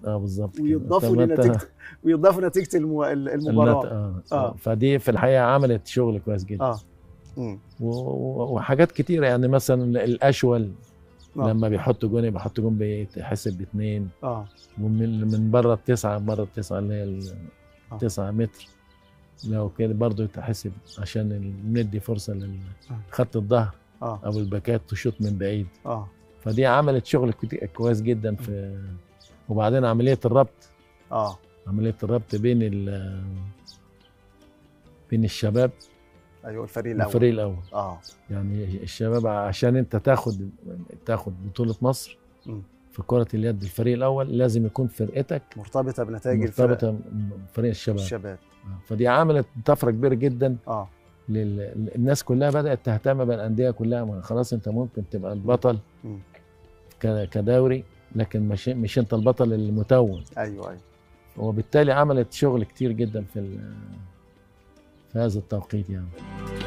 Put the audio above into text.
اه بالظبط كده. ويضافوا طب ما أنت- لنتيجه ويضافوا نتيجه المو... المباراه النت- اه آه. آه. فدي في الحقيقه عملت شغل كويس جدا اه مم. و- و- وحاجات كتيره يعني مثلا الاشول آه. لما بيحطوا جون بيحطوا جون بيتحسب باثنين اه ومن من بره التسعه بره التسعه اللي هي آه. التسعه متر لو كده برضه يتحسب عشان ال- ندي فرصه لخط الظهر اه او الباكات تشوط من بعيد اه فدي عملت شغل كتير كويس جدا في وبعدين عمليه الربط اه عمليه الربط بين ال بين الشباب ايوه الفريق الاول والفريق الاول اه يعني الشباب عشان انت تاخد تاخد بطوله مصر مم. في كره اليد الفريق الاول لازم يكون فرقتك مرتبطه بنتائج الفرق مرتبطه بفريق الشباب الشباب فدي عملت طفره كبيره جدا اه لل... الناس كلها بدات تهتم بالانديه كلها ما خلاص انت ممكن تبقى البطل مم. ك... كدوري لكن مش مش انت البطل المتوج ايوه ايوه وبالتالي عملت شغل كتير جدا في ال... في هذا التوقيت يعني